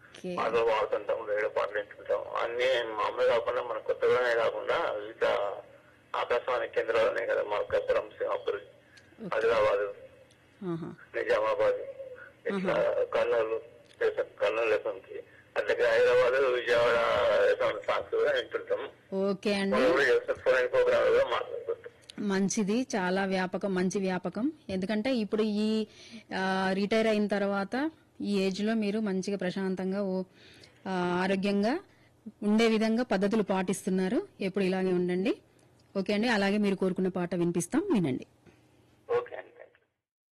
Okay పాటలు పాడుతుంటాం radio పాటలు వింటుంటాం అన్ని మామూలు కాకుండా మన కొత్తగానే కాకుండా వివిధ ఆకాశవాణి కేంద్రాలు ఉన్నాయి కదా మా కపురం సింహాపూర్ ఆదిలాబాద్ ఆహా. నిజామాబాద్ ఇట్లా కర్నూలు ఎఫ్ఎం, కర్నూలు ఎఫ్ఎంకి అట్లాగే హైదరాబాద్ విజయవాడ ఎఫ్ఎం సాంగ్స్ కూడా వింటుంటాం ఓకే అండి మనం కూడా చేస్తాం ఫోన్ ప్రోగ్రామ్ కూడా మాట్లాడుకుంటాం మంచిది చాలా వ్యాపకం మంచి వ్యాపకం ఎందుకంటే ఇప్పుడు ఈ ఆ, రిటైర్ అయిన తర్వాత ఈ ఏజ్ లో మీరు మంచిగా ప్రశాంతంగా ఓ, ఆ, ఆరోగ్యంగా ఉండే విధంగా పద్ధతులు పాటిస్తున్నారు ఎప్పుడు ఇలాగే ఉండండి ఓకే అండి అలాగే మీరు కోరుకున్న పాట వినిపిస్తాం వినండి